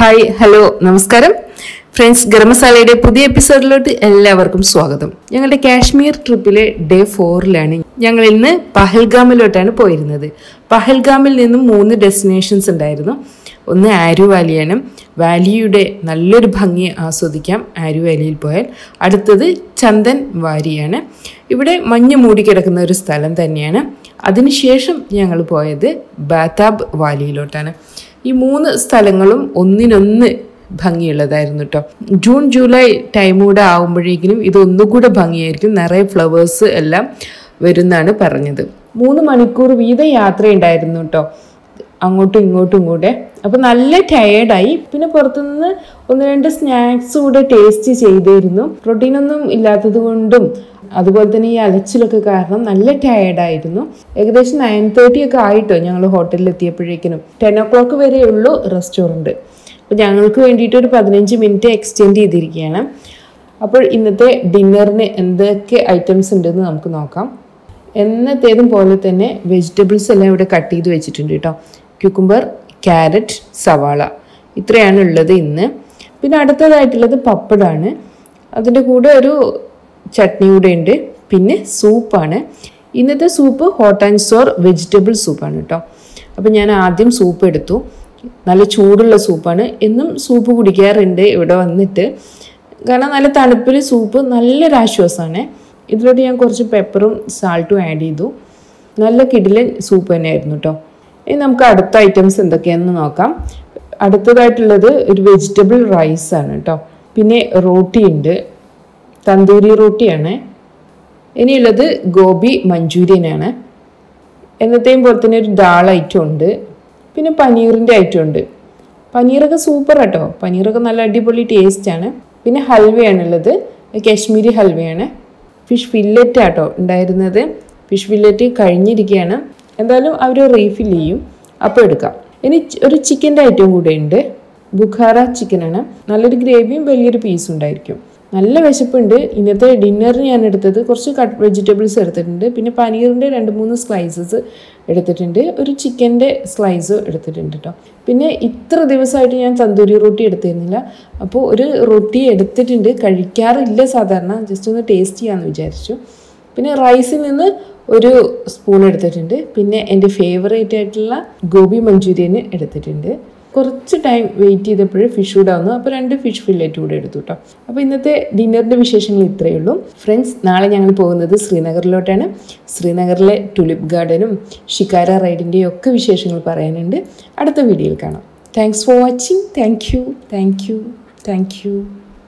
hi hello നമസ്കാരം friends Garam മസാലയുടെ പുതിയ എപ്പിസോഡിലോട്ട് എല്ലാവർക്കും സ്വാഗതം ഞങ്ങളുടെ കാശ്മീർ ട്രിപ്പിലെ ഡേ ഫോറിലാണ് ഞങ്ങൾ ഇന്ന് പഹൽഗാമിലോട്ടാണ് പോയിരുന്നത് പഹൽഗാമിൽ നിന്നും മൂന്ന് ഡെസ്റ്റിനേഷൻസ് ഉണ്ടായിരുന്നു ഒന്ന് ആരു വാലിയാണ് വാലിയുടെ നല്ലൊരു ഭംഗി ആസ്വദിക്കാം ആരു വാലിയിൽ പോയാൽ അടുത്തത് ചന്ദൻ വാരിയാണ് ഇവിടെ മഞ്ഞ് മൂടിക്കിടക്കുന്ന ഒരു സ്ഥലം തന്നെയാണ് അതിനുശേഷം ഞങ്ങൾ പോയത് ബാതാബ് വാലിയിലോട്ടാണ് ഈ മൂന്ന് സ്ഥലങ്ങളും ഒന്നിനൊന്ന് ഭംഗിയുള്ളതായിരുന്നു കേട്ടോ ജൂൺ ജൂലൈ ടൈം കൂടെ ആകുമ്പോഴേക്കിനും ഇത് ഒന്നുകൂടെ ഭംഗിയായിരിക്കും നിറയെ ഫ്ലവേഴ്സ് എല്ലാം വരുന്നാണ് പറഞ്ഞത് മൂന്ന് മണിക്കൂർ വീതം യാത്രയുണ്ടായിരുന്നു കേട്ടോ അങ്ങോട്ടും ഇങ്ങോട്ടും കൂടെ അപ്പോൾ നല്ല ടയേർഡായി പിന്നെ പുറത്തുനിന്ന് ഒന്ന് രണ്ട് സ്നാക്സ് കൂടെ ടേസ്റ്റ് ചെയ്തിരുന്നു പ്രോട്ടീനൊന്നും ഇല്ലാത്തത് കൊണ്ടും അതുപോലെ തന്നെ ഈ അലച്ചിലൊക്കെ കാരണം നല്ല ടയേർഡായിരുന്നു ഏകദേശം നയൻ തേർട്ടി ഒക്കെ ആയിട്ടോ ഞങ്ങൾ ഹോട്ടലിൽ എത്തിയപ്പോഴേക്കിനും ടെൻ ഒ ക്ലോക്ക് വരെ ഉള്ളൂ റെസ്റ്റോറൻറ്റ് അപ്പോൾ ഞങ്ങൾക്ക് വേണ്ടിയിട്ട് ഒരു പതിനഞ്ച് മിനിറ്റ് എക്സ്റ്റെൻഡ് ചെയ്തിരിക്കുകയാണ് അപ്പോൾ ഇന്നത്തെ ഡിന്നറിന് എന്തൊക്കെ ഐറ്റംസ് ഉണ്ടെന്ന് നമുക്ക് നോക്കാം എന്നത്തേതും പോലെ തന്നെ വെജിറ്റബിൾസ് എല്ലാം ഇവിടെ കട്ട് ചെയ്ത് വെച്ചിട്ടുണ്ട് കേട്ടോ ക്യൂക്കുംബർ ക്യാരറ്റ് സവാള ഇത്രയാണ് ഉള്ളത് ഇന്ന് പിന്നെ അടുത്തതായിട്ടുള്ളത് പപ്പടാണ് അതിൻ്റെ കൂടെ ഒരു ചട്നി കൂടെ ഉണ്ട് പിന്നെ സൂപ്പാണ് ഇന്നത്തെ soup hot and sour vegetable സൂപ്പാണ് കേട്ടോ അപ്പം ഞാൻ ആദ്യം സൂപ്പ് എടുത്തു നല്ല ചൂടുള്ള സൂപ്പാണ് എന്നും സൂപ്പ് കുടിക്കാറുണ്ട് ഇവിടെ വന്നിട്ട് കാരണം നല്ല തണുപ്പിൽ സൂപ്പ് നല്ലൊരു ആശ്വാസമാണ് ഇതിലോട്ട് ഞാൻ കുറച്ച് പെപ്പറും സാൾട്ടും ആഡ് ചെയ്തു നല്ല കിടിലൻ സൂപ്പ് തന്നെയായിരുന്നു കേട്ടോ ഇനി നമുക്ക് അടുത്ത ഐറ്റംസ് എന്തൊക്കെയാണെന്ന് നോക്കാം അടുത്തതായിട്ടുള്ളത് ഒരു വെജിറ്റബിൾ റൈസ് ആണ് കേട്ടോ പിന്നെ റോട്ടി ഉണ്ട് തന്തൂരി റോട്ടിയാണ് ഇനിയുള്ളത് ഗോബി മഞ്ചൂരിയനാണ് എന്നത്തെയും പോലെ തന്നെ ഒരു ദാൾ ഐറ്റം ഉണ്ട് പിന്നെ പനീറിൻ്റെ ഐറ്റം ഉണ്ട് പനീറൊക്കെ സൂപ്പർ കേട്ടോ പനീറൊക്കെ നല്ല അടിപൊളി ടേസ്റ്റാണ് പിന്നെ ഹൽവയാണുള്ളത് കാശ്മീരി ഹൽവയാണ് ഫിഷ് ഫില്ലറ്റ് ആട്ടോ ഉണ്ടായിരുന്നത് ഫിഷ് ഫില്ലറ്റ് കഴിഞ്ഞിരിക്കുകയാണ് എന്തായാലും അവർ റീഫിൽ ചെയ്യും അപ്പോൾ എടുക്കാം ഇനി ചി- ഒരു ചിക്കൻ്റെ ഐറ്റം കൂടെ ഉണ്ട് ബുഖാറ ചിക്കനാണ് നല്ലൊരു ഗ്രേവിയും വലിയൊരു പീസും ഉണ്ടായിരിക്കും നല്ല വിശപ്പുണ്ട് ഇന്നത്തെ ഡിന്നറിന് ഞാൻ എടുത്തത് കുറച്ച് കട്ട് വെജിറ്റബിൾസ് എടുത്തിട്ടുണ്ട് പിന്നെ പനീറിൻ്റെ രണ്ട് മൂന്ന് സ്ലൈസസ് എടുത്തിട്ടുണ്ട് ഒരു ചിക്കൻ്റെ സ്ലൈസ് എടുത്തിട്ടുണ്ട് കേട്ടോ പിന്നെ ഇത്ര ദിവസമായിട്ട് ഞാൻ തന്തൂരി റൊട്ടി എടുത്തിരുന്നില്ല അപ്പോൾ ഒരു റൊട്ടി എടുത്തിട്ടുണ്ട് കഴിക്കാറില്ല സാധാരണ ജസ്റ്റ് ഒന്ന് ടേസ്റ്റ് ചെയ്യാമെന്ന് വിചാരിച്ചു പിന്നെ റൈസിൽ നിന്ന് ഒരു സ്പൂൺ എടുത്തിട്ടുണ്ട് പിന്നെ എൻ്റെ ഫേവറേറ്റ് ആയിട്ടുള്ള ഗോബി മഞ്ചൂരിയൻ എടുത്തിട്ടുണ്ട് കുറച്ച് ടൈം വെയിറ്റ് ചെയ്തപ്പോൾ ഫിഷ് കൂടെ വന്നു അപ്പോൾ രണ്ട് ഫിഷ് ഫില്ലറ്റ് കൂടെ എടുത്തു കേട്ടോ അപ്പോൾ ഇന്നത്തെ ഡിന്നറിൻ്റെ വിശേഷങ്ങൾ ഇത്രയേ ഉള്ളൂ ഫ്രണ്ട്സ് നാളെ ഞങ്ങൾ പോകുന്നത് ശ്രീനഗറിലോട്ടാണ് ശ്രീനഗറിലെ ടുലിപ്പ് ഗാർഡനും ഷിക്കാര റൈഡിൻ്റെയും ഒക്കെ വിശേഷങ്ങൾ പറയാനുണ്ട് അടുത്ത വീഡിയോയിൽ കാണാം thanks for watching thank you thank you thank U